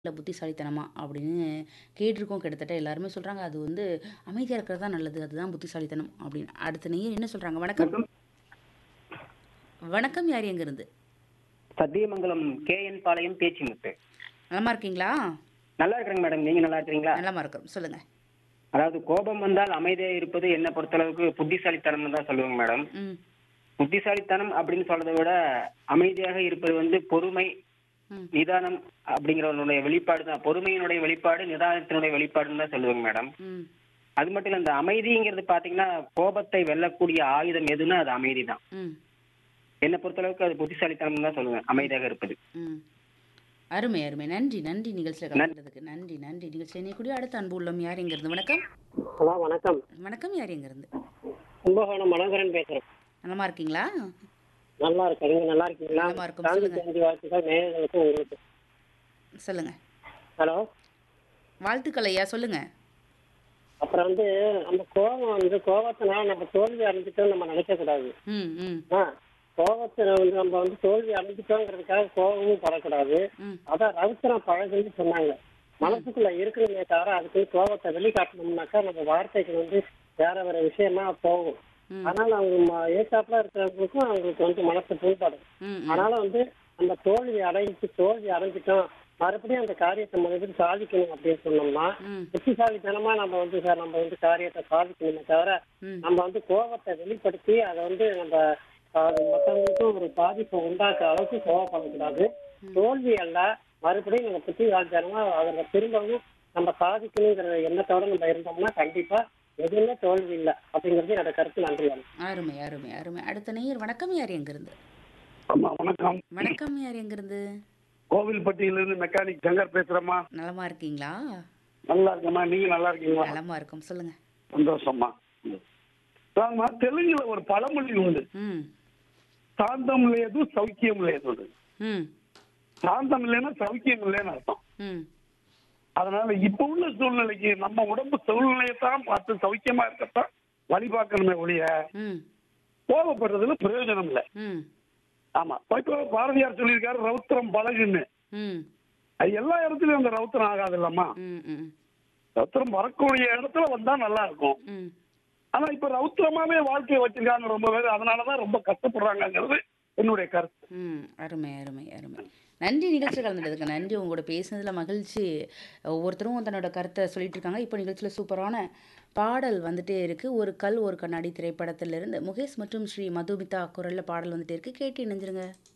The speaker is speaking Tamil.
இல்ல புத்திசாலித்தனமா அப்படின்னு கேட்டிருக்கோம். கிட்டத்தட்ட எல்லாருமே சொல்றாங்க, அது வந்து அமைதியா இருக்கிறது தான் நல்லது. அதுதான் புத்திசாலித்தனம் அப்படின்னு. அடுத்த நேயர் என்ன சொல்றாங்க? வணக்கம். வணக்கம். வணக்கம். யார் எங்கிருந்து? சத்தியமங்கலம் கேஎன் பாளையம் பேச்சிமுத்து. நலமா இருக்கீங்களா? நல்லா இருக்கிறேங்க மேடம். நீங்க நல்லா இருக்கிறீங்களா? நலமா இருக்கிறோம். சொல்லுங்க. அதாவது கோபம் வந்தால் அமைதியா இருப்பது என்ன பொறுத்தளவுக்கு புத்திசாலித்தனம்னு தான் சொல்லுவேங்க மேடம். ம். புத்திசாலித்தனம் அப்படின்னு சொல்றதை விட அமைதியாக இருப்பது வந்து பொறுமை, ம். நிதானம் அப்படிங்கிறவனுடைய வெளிப்பாடு தான். பொறுமையினுடைய வெளிப்பாடு, நிதானத்தினுடைய வெளிப்பாடுன்னு தான் சொல்லுவேங்க மேடம். ம். அது மட்டும் இல்ல இந்த அமைதிங்கிறது பாத்தீங்கன்னா கோபத்தை வெல்லக்கூடிய ஆயுதம் எதுன்னா அது அமைதி தான். ம். என்னை பொறுத்தளவுக்கு அது புத்திசாலித்தனம் தான் சொல்லுவேன். அமைதியாக இருப்பது. ம். அருமை, அருமை. நன்றி, நன்றி நிகழ்ச்சியில கலந்துக்கிறதுக்கு. நன்றி, நன்றி. நிகழ்ச்சியை இணையக்கூடிய அடுத்த அன்பு உள்ளம் யார் எங்கிருந்து? வணக்கம். ஹலோ வணக்கம் வணக்கம். யார் எங்கிருந்து? கும்பகோணம் மனோகரன் பேசுறேன் நலமா இருக்கீங்களா? நல்லா இருக்கேன் நீங்க நல்லா இருக்கீங்களா நலமா இருக்கோம். காந்தி சொல்லுங்க. ஜெயந்தி வாழ்த்துக்கள் நேயர்களுக்கும் உங்களுக்கு சொல்லுங்க. ஹலோ வாழ்த்துக்கள் ஐயா. சொல்லுங்க. அப்புறம் வந்து நம்ம கோபம் வந்து கோபத்தினால நம்ம தோல்வி அடைஞ்சிட்டோம் நம்ம நினைக்க கூடாது ம். ம். ஆ கோபத்துல வந்து நம்ம வந்து தோல்வி அடைஞ்சிட்டோங்கிறதுக்காக கோபமும் படக்கூடாது ம். அதான் ரவுத்திரம் பழகுன்னு சொன்னாங்க மனசுக்குள்ள இருக்கணுமே தவிர அதுக்கு கோபத்தை வெளிக்காட்டணும்னாக்கா நம்ம வார்த்தைகள் வந்து வேற வேற விஷயமா போகும் ம். அதனால அவங்க ம- ஏத்தாப்புல இருக்கிறவங்களுக்கும் அவங்களுக்கு வந்து மனசு புண்படும் ம். ம். அதனால வந்து அந்த தோல்வி அடைஞ்சு தோல்வி அடைஞ்சிட்டோம் மறுபடியும் அந்த காரியத்தை மறுபடியும் சாதிக்கணும் அப்படின்னு சொன்னோம்னா ம். புத்திசாலித்தனமா நம்ம வந்து சார் நம்ம வந்து காரியத்தை சாதிக்கணுமே தவிர ம். நம்ம வந்து கோபத்தை வெளிப்படுத்தி அதை வந்து நம்ம அது மற்றவங்களுக்கும் ஒரு பாதிப்பை உண்டாக்குற அளவுக்கு கோவப்படக்கூடாது தோல்வி அல்ல மறுபடியும் நம்ம புத்திசாலித்தனமா அதில் திரும்பவும் நம்ம சாதிக்கணுங்கிற எண்ணத்தோட நம்ம இருந்தோம்னா கண்டிப்பா எதுவுமே தோல்வி இல்லை அப்படிங்கிறது என்னோட கருத்து நன்றி அருமை, அருமை, அருமை. அடுத்த நேயர் வணக்கம். யார் எங்கிருந்து? அம்மா வணக்கம் வணக்கம். யார் எங்கிருந்து? கோவில்பட்டியிலிருந்து மெக்கானிக் சங்கர் பேசுறேம்மா நலமா இருக்கீங்களா? நல்லா இருக்கேம்மா நீங்க நல்லா இருக்கீங்களா நலமா இருக்கும். சொல்லுங்க. சந்தோஷம்மா தாங்கம்மா தெலுங்குல ஒரு பழமொழி உண்டு ம். சாந்தம் లేదు సౌఖ్యం లేదు ம். சாந்தம் இல்லைன்னா சௌக்கியம் இல்லைன்னு அர்த்தம் ம். அதனால இப்ப உள்ள சூழ்நிலைக்கு நம்ம உடம்பு சூழ்நிலையத்தான் பார்த்து சௌக்கியமா இருக்கத்தான் வழி பார்க்கணுமே ஒழிய ம். கோபப்படுறதுல பிரயோஜனம் இல்லை ம். ஆமா இப்போ பாரதியார் சொல்லியிருக்காரு ரௌத்திரம் பழகுன்னு ம். அது எல்லா இடத்துலயும் அந்த ரௌத்திரம் ஆகாது இல்லம்மா ம். ம். ரௌத்திரம் வரக்கூடிய இடத்துல வந்தா நல்லா இருக்கும் ம். ஆனா இப்ப ரௌத்திரமாவே வாழ்க்கையை வச்சிருக்காங்க ரொம்ப பேர் அதனாலதான் ரொம்ப கஷ்டப்படுறாங்கங்கிறது என்னுடைய கருத்து ம். அருமை, அருமை, அருமை. நன்றி நிகழ்ச்சியில் கலந்துட்டதுக்கு நன்றி உங்களோட பேசுனதுல மகிழ்ச்சி ஒவ்வொருத்தரும் தன்னோட கருத்தை சொல்லிட்டு இருக்காங்க இப்போ நிகழ்ச்சியில் சூப்பரான பாடல் வந்துட்டே இருக்கு ஒரு கல் ஒரு கண்ணாடி திரைப்படத்திலிருந்து முகேஷ் மற்றும் ஸ்ரீ மதுமிதா குரல்ல பாடல் வந்துட்டே இருக்கு கேட்டு இணைஞ்சிருங்க